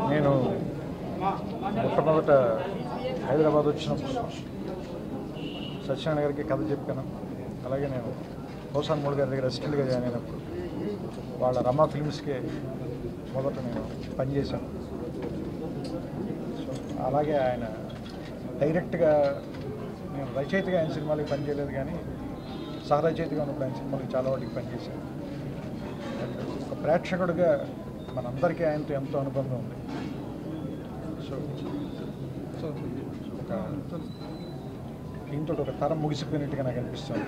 నేను మొట్టమొదట హైదరాబాద్ వచ్చినప్పుడు సత్యనారాయణ గారికి కథ చెప్పాను అలాగే నేను హోసాన్ మూడు గారి దగ్గర అసిస్టెంట్గా జాయిన్ అయినప్పుడు వాళ్ళ రమా ఫిల్మ్స్కి మొదట నేను పనిచేశాను సో అలాగే ఆయన డైరెక్ట్గా నేను రచయితగా ఆయన సినిమాలకి పనిచేయలేదు కానీ సహరచయితగా ఉన్నప్పుడు ఆయన సినిమాలకి చాలా వాటికి పనిచేశాను ఒక ప్రేక్షకుడిగా మనందరికీ ఆయనతో ఎంతో అనుబంధం ఉంది సో సో ఒక దీంతో ఒక తరం ముగిసిపోయినట్టుగా నాకు అనిపిస్తుంది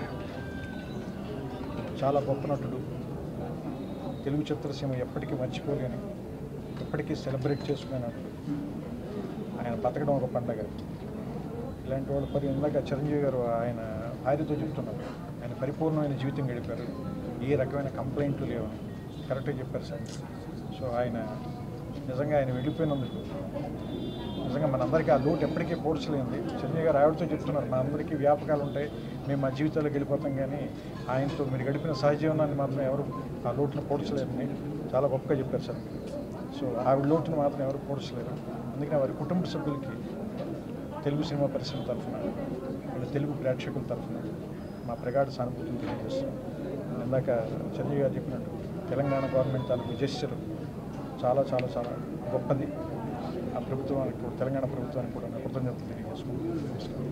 చాలా గొప్ప నటుడు తెలుగు చిత్రసీమ ఎప్పటికీ మర్చిపోలేని ఎప్పటికీ సెలబ్రేట్ చేసుకునే నటుడు ఆయన బతకడం ఒక పండగ ఇలాంటి వాళ్ళు పరి ఇందాక చిరంజీవి గారు ఆయన భార్యతో చెప్తున్నారు ఆయన పరిపూర్ణమైన జీవితం గడిపారు ఏ రకమైన కంప్లైంట్లు లేవు కరెక్ట్గా చెప్పారు సార్ సో ఆయన నిజంగా ఆయన వెళ్ళిపోయినందుకు నిజంగా మనందరికీ ఆ లోటు ఎప్పటికీ పోడ్చలేంది చిరంజీవి గారు ఆవిడతో చెప్తున్నారు మా అందరికీ వ్యాపకాలు ఉంటాయి మేము మా జీవితాల్లోకి వెళ్ళిపోతాం కానీ ఆయనతో మీరు గడిపిన సహజీవనాన్ని మాత్రం ఎవరు ఆ లోటును పోడ్చలేరని చాలా గొప్పగా చెప్పారు సార్ సో ఆవిడ లోటును మాత్రం ఎవరు పోడ్చలేరు అందుకని వారి కుటుంబ సభ్యులకి తెలుగు సినిమా పరిశ్రమ తరఫున వీళ్ళ తెలుగు ప్రేక్షకుల తరఫున మా ప్రగాఢ సానుభూతిని తెలియజేస్తున్నాం ఇందాక చిరంజీవి గారు చెప్పినట్టు తెలంగాణ గవర్నమెంట్ తాలూకు జెస్చర్ చాలా చాలా చాలా గొప్పది ఆ ప్రభుత్వానికి కూడా తెలంగాణ ప్రభుత్వానికి కూడా కృతజ్ఞతలు తెలియజేసుకుంటున్నాం నమస్కారం